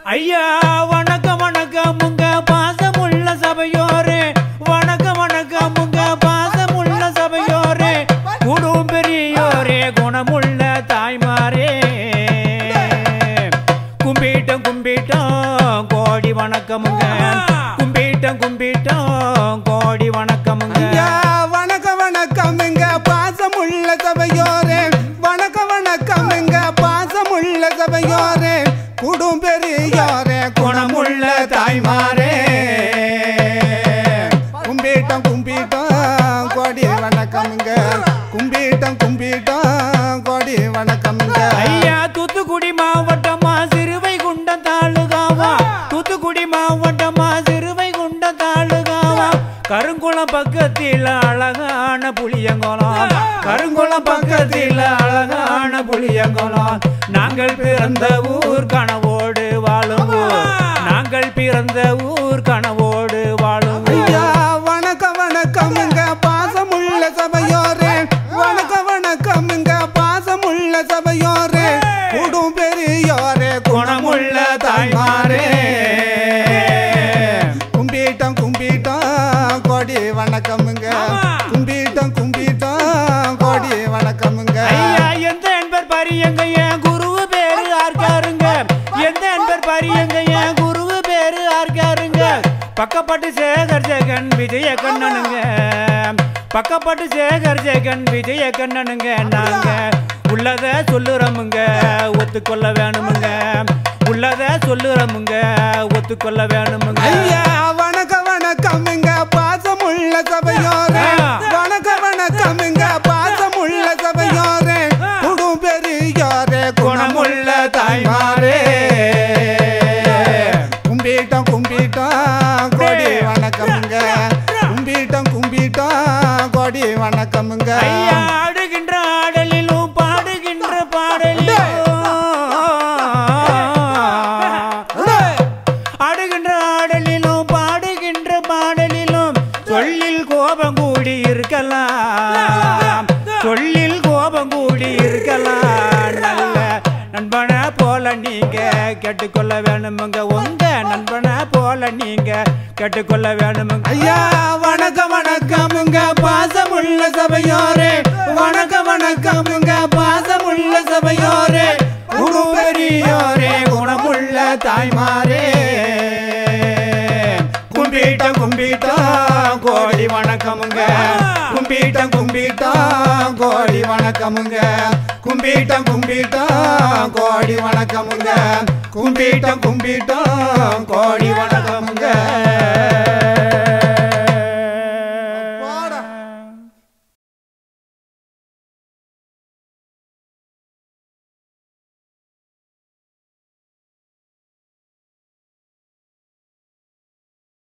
ஐயா வணக்கம் வணக்கம் உங்க பாசமுள்ள சபையோரே வணக்கம் வணக்கம் உங்க பாசமுள்ள சபையோரே குடும் பெரியோரே குணமுள்ள தாய்மாரே கும்பிட்டோம் கும்பிட்டோம் கோடி வணக்கமுங்க கும்பிட்டோம் கும்பிட்டோம் கோடி வணக்கமுங்க ஐயா வணக்கம் வணக்கம் எங்க பாசமுள்ள சபையோரே வணக்கம் வணக்கம் எங்க பாசமுள்ள சபையோரே குடும் பெரியோரே குணமுள்ள தாய்மாரே கும்பிட்டோம் கும்பிட்டோம் கோடி வணக்கம்ங்க கும்பிட்டோம் கும்பிட்டோம் கோடி வணக்கம்ங்க ஐயா தூத்துக்குடி மாவட்டமா சிறுவைகுண்டம் தாலுகாவா தூத்துக்குடி மாவட்டமா சிறுவைகுண்டம் தாலுகாவா கருங்குளம் பக்கத்தில் அழகான புளியங்குளம் கருங்குளம் பக்கத்தில் அழகான புளியங்குளம் நாங்கள் பிறந்த ஊர் கனவோடு வாழும் ஊர் நாங்கள் பிறந்த ஊர் கனவோடு வாழும் ஊர். ஐயா வணக்கம் வணக்கம் இங்க பாசமுள்ள சபையோரே வணக்கம் வணக்கம் இங்க பாசமுள்ள சபையோரே குடும் பெரியோரே குணமுள்ள தாய்மாரே கும்பிட்டோம் கும்பிட்டோம் கோடி வணக்கமுங்க கும்பிட்டோம் கும்பிட்டோம் கோடி வணக்கமுங்க ஐயா எந்த என்பர் பரியங்க என் குருவு பேரு ஆர்காருங்க எந்த என்பர் பரியங்க என் குருவு பேரு ஆர்காருங்க பக்கப்பட்டு சேகர் ஜெகன் விஜய கண்ணனுங்க பக்கப்பட்டு சேகர் ஜெகன் விஜய கண்ணனுங்க நாங்க உள்ளத சொல்லுறோமுங்க ஒத்துக்கொள்ள வேணுமுங்க உள்ளத சொல்லுறோமுங்க ஒத்துக்கொள்ள வேணுமுங்க ஐயா வணக்கம் வணக்கம் இங்க பாசமுள்ள சபையோரே வணக்கம் வணக்கம் இங்க பாசமுள்ள சபையோரே குடும் பெரியோரே குணமுள்ள தாய்மாரே கும்பிட்டோம் கும்பிட்டோம் கோடி வணக்கமுங்க கும்பிட்டோம் கும்பிட்டோம் கோடி வணக்கமுங்க ஐயா ஆடுகின்ற ஆடலிலும் பாடுகின்ற பாடலிலும் ஆடுகின்ற ஆடலிலும் பாடுகின்ற பாடலிலும் சொல்லில் கோபம் கூடி இருக்கலாம் சொல்லில் கோபம் கூடி இருக்கலாம் நல்ல நண்பனை போல நீங்க கேட்டுக்கொள்ள வேணுமுங்க உங்க நண்பனை போல நீங்க கேட்டுக்கொள்ள வேணுமுங்க ஐயா வணக்கம் வணக்கமுங்க பாசமுள்ள சபையோரே வணக்கம் வணக்கமுங்க பாசமுள்ள சபையோரே குடும் பெரியோரே குணமுள்ள தாய்மாரே கும்பிட்டோம் கும்பிட்டோம் கோடி வணக்கமுங்க கும்பிட்டோம் கும்பிட்டோம் கோடி வணக்கமுங்க கும்பிட்டோம் கும்பிட்டோம் கோடி வணக்கமுங்க கும்பிட்டோம் கும்பிட்டோம் கோடி வணக்கமுங்க